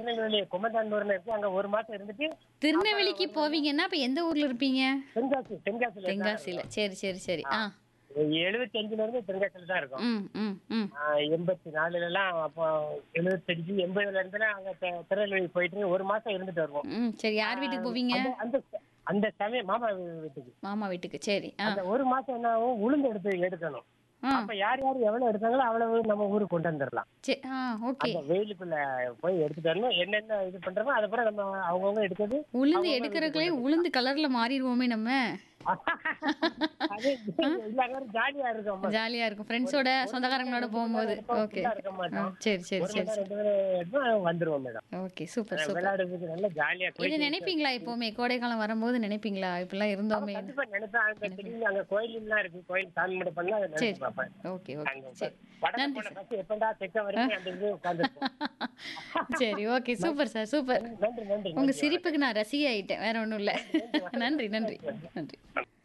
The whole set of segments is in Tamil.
திருநெல்வேலி குமந்தாண்டூர்னு இருக்கு அங்க ஒரு மாசம் இருந்துட்டு திருநெல்வேலிக்கு போவீங்கன்னா அப்ப எந்த ஊர்ல இருப்பீங்க தென்காசி தென்காசில தென்காசியில சரி சரி சரி ஆ எழுபத்தஞ்சுல இருந்து தென்காசில தான் இருக்கும் ம் ம் ம் ஆஹ் எண்பத்தி நாலுல எல்லாம் அப்போ எழுபத்தஞ்சு எண்பதுல இருந்து அங்க தெ- திருநெல்வேலி போயிட்டு ஒரு மாசம் இருந்துட்டு வருவோம் ம் சரி யார் வீட்டுக்கு போவீங்க அந்த- அந்த அந்த சமயம் மாமா வீட்டுக்கு மாமா வீட்டுக்கு சரி ஆ அந்த ஒரு மாசம் என்ன ஆகும் உளுந்து எடுத்து எடுக்கணும் ஆ அப்ப யார் யார் எவ்வளவு எடுத்தாங்களோ அவ்வளவு நம்ம ஊருக்கு கொண்டு வந்துடலாம் சரி ஆ ஓகே அந்த வெயிலுக்குள்ள போய் எடுத்துட்டு வரணும் என்னென்ன இது பண்றோமோ அதுக்கப்புறம் நம்ம அவங்கவுங்க எடுக்கிறது உளுந்து எடுக்கிறதுக்குள்ளே உளுந்து கலர்ல மாறிடுவோமே நம்ம அது இல்லாத ஜாலியா இருக்கும் ஜாலியா இருக்கும் ஃப்ரெண்ட்ஸோட சொந்தக்காரங்களோட போகும்போது ஓகே இருக்க மாட்டோம் சரி சரி ஒரு சரி மணி நேரம் ரெண்டு மணி நேரம் எடுத்தா வந்துருவோம் மேடம் ஓகே சூப்பர் சூப்பர் விளையாடுறதுக்கு நல்லா ஜாலியா இது போய் நினைப்பீங்களா எப்பவுமே கோடைக்காலம் வரும்போது நினைப்பீங்களா இப்படிலாம் இருந்தோமே கண்டிப்பா நினைப்பேன் அங்க திடீர்னு அங்க கோயில் எல்லாம் இருக்கு கோயில் சாமி மட்டும் பண்ணா அதை சரி நினைச்சு பார்ப்பேன் ஓகே ஓகே அங்க சரி வடக்கு நன்றி போன பஸ் எப்படா தெக்க வரைக்கும் அந்த இது உட்காந்துருப்போம் சரி ஓகே சூப்பர் சார் சூப்பர் நன்றி நன்றி உங்க சிரிப்புக்கு நான் ரசிகை ஆயிட்டேன் வேற ஒண்ணும் இல்ல நன்றி நன்றி நன்றி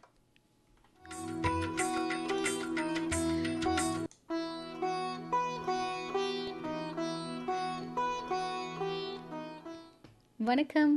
வணக்கம்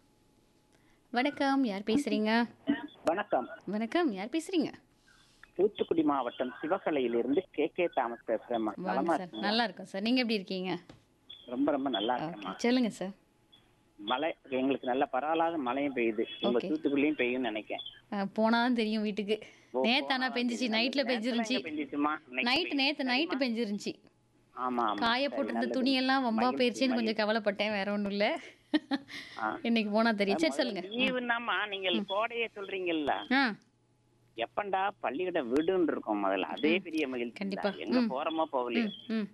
வணக்கம் யார் பேசுறீங்க வணக்கம் வணக்கம் யார் பேசுறீங்க தூத்துக்குடி மாவட்டம் சிவகலையிலிருந்து கே கே தாமஸ் பேசுறேம்மா வாங்க நலமா சார் நல்லா இருக்கும் சார் நீங்க எப்படி இருக்கீங்க ரொம்ப ரொம்ப நல்லா இருக்கேம்மா ஓகே சொல்லுங்க சார் மழை எங்களுக்கு நல்ல பரவலாக மழையும் பெய்யுது உங்க Okay. தூத்துக்குடியும் பெய்யும்னு நினைக்கிறேன் அஹ், போனாதான் தெரியும் வீட்டுக்கு நேத்து ஆனா பெஞ்சிச்சு நைட்ல பெஞ்சிருந்துச்சு நேத்துல எங்க பெஞ்சுச்சுமா? இன்னைக்கு நைட்டு நேத்து நைட்டு பெஞ்சிருந்துச்சு ஆமா ஆமா காய சரி, போட்டிருந்த நல்லது. துணி எல்லாம் வம்பா மகிழ்ச்சி, போயிருச்சுன்னு மகிழ்ச்சி. கொஞ்சம் கவலைப்பட்டேன் வேற ஒண்ணும் இல்ல ஆ. இன்னைக்கு போனா தெரியும் சரி சொல்லுங்க லீவுன்னாமா நீங்கள் கோடையை சொல்றீங்கல்ல ஆ எப்பண்டா பள்ளிக்கூடம் விடுன்னு இருக்கும் முதல்ல அதே பெரிய மகிழ்ச்சி கண்டிப்பா. தான். எங்க ம். போறோமோ போகலையோ ம், ம்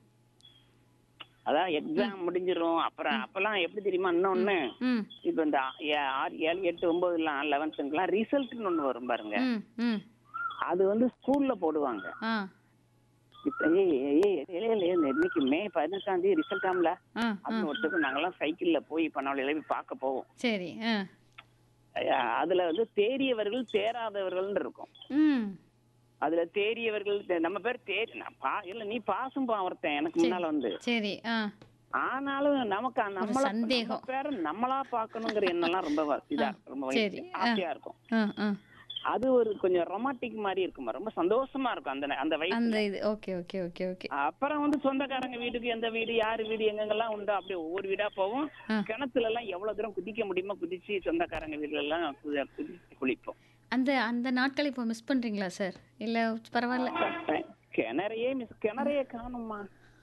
அதான் எக்ஸாம் முடிஞ்சிரும் அப்புறம் அப்பெல்லாம் எப்படி தெரியுமா இன்னொன்னு ம் இப்ப இந்த ஆ- ஆறு ஏழு எட்டு ஒன்பதுலாம் லெவன்த்துக்கெல்லாம் ரிசல்ட்னு ஒண்ணு வரும் பாருங்க ம் ம் அது வந்து ஸ்கூல்ல போடுவாங்க ஆ இப்ப ஏய் ஏய் இளையல இன்னைக்கு மே பதினெட்டாம் தேதி ரிசல்ட் ஆம்ல ஆ ஆ அப்படின்னு ஒருத்தருக்கு நாங்கெல்லாம் சைக்கிள்ல போய் பண்ணாவில போய் பார்க்க போவோம் சரி ஆ அஹ் அதுல வந்து தேறியவர்கள் தேராதவர்கள் இருக்கும் ம் அதுல தேறியவர்கள் தே- நம்ம பேர் தேறி நான் பா இல்ல நீ பாசும் பா ஒருத்தன் எனக்கு முன்னால வந்து சரி ஆ ஆனாலும் நமக்கு நம்மள சந்தேகம். நம்ம பேரை நம்மளா பாக்கணுங்கிற எண்ணம்லாம் ரொம்ப வ- இதா இருக்கும். ரொம்ப சரி. மகிழ்ச்சி, ஆசையா இருக்கும் ஆ ஆ அது ஒரு கொஞ்சம் ரொமாட்டிக் மாதிரி இருக்குமா ரொம்ப சந்தோஷமா இருக்கும் அந்த நே- அந்த வயசு அந்த இது ஓகே ஓகே ஓகே ஓகே அப்புறம் வந்து சொந்தக்காரங்க வீட்டுக்கு எந்த வீடு யாரு வீடு எங்கெங்கெல்லாம் உண்டோ அப்படியே ஒவ்வொரு வீடா போவோம் ஆ. கிணத்துல எல்லாம் எவ்வளவு தூரம் குதிக்க முடியுமோ குதிச்சு சொந்தக்காரங்க வீட்டுல எல்லாம் கு- குதிச்சு குளிப்போம் அந்த அந்த நாட்களை இப்போ மிஸ் பண்றீங்களா சார் இல்ல பரவாயில்ல கிணறையே மிஸ் கிணறையே காணுமா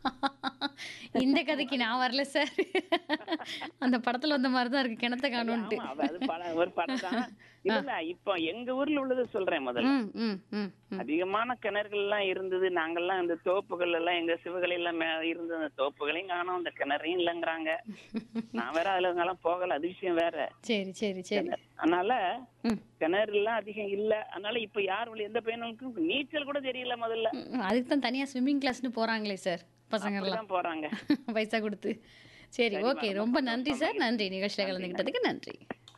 இந்த கதைக்கு நான் வரல சார் அந்த படத்துல வந்த மாதிரி தான் இருக்கு கிணத்த காணும்ட்டு ஆமா, அது- அது படம் ஒரு படம் தான் இல்ல இப்போ எங்க ஊர்ல உள்ளது சொல்றேன் முதல்ல ம் ம் ம் ம் அதிகமான கிணறுகள் எல்லாம் இருந்தது நாங்கெல்லாம் இந்த தோப்புகள் எல்லாம் எங்க சிவகளை எல்லாம் மே- இருந்த அந்த தோப்புகளையும் காணோம் அந்த கிணறையும் இல்லைங்கிறாங்க நான் வேற அதுல எல்லாம் போகல அது விஷயம் வேற சரி சரி சரி அதனால ம் கிணறு எல்லாம் அதிகம் இல்ல அதனால இப்ப யார் வழி எந்த பையனுக்கும் நீச்சல் கூட தெரியல முதல்ல ம், அதுக்கு தான் தனியா ஸ்விம்மிங் கிளாஸ்னு போறாங்களே சார் பசங்க எல்லாம் அப்படிதான் போறாங்க பைசா கொடுத்து சரி ஓகே ரொம்ப நன்றி சார் நன்றி நிகழ்ச்சியில் கலந்துக்கிட்டதுக்கு நன்றி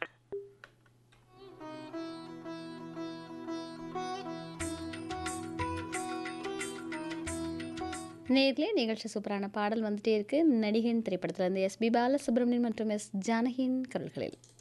நேர்லயே நிகழ்ச்சி சூப்பரான பாடல் வந்துட்டே இருக்கு நடிகன் திரைப்படத்துல இருந்து எஸ் பி பாலசுப்ரமணியன் மற்றும் எஸ் ஜானகியின் குரல்களில்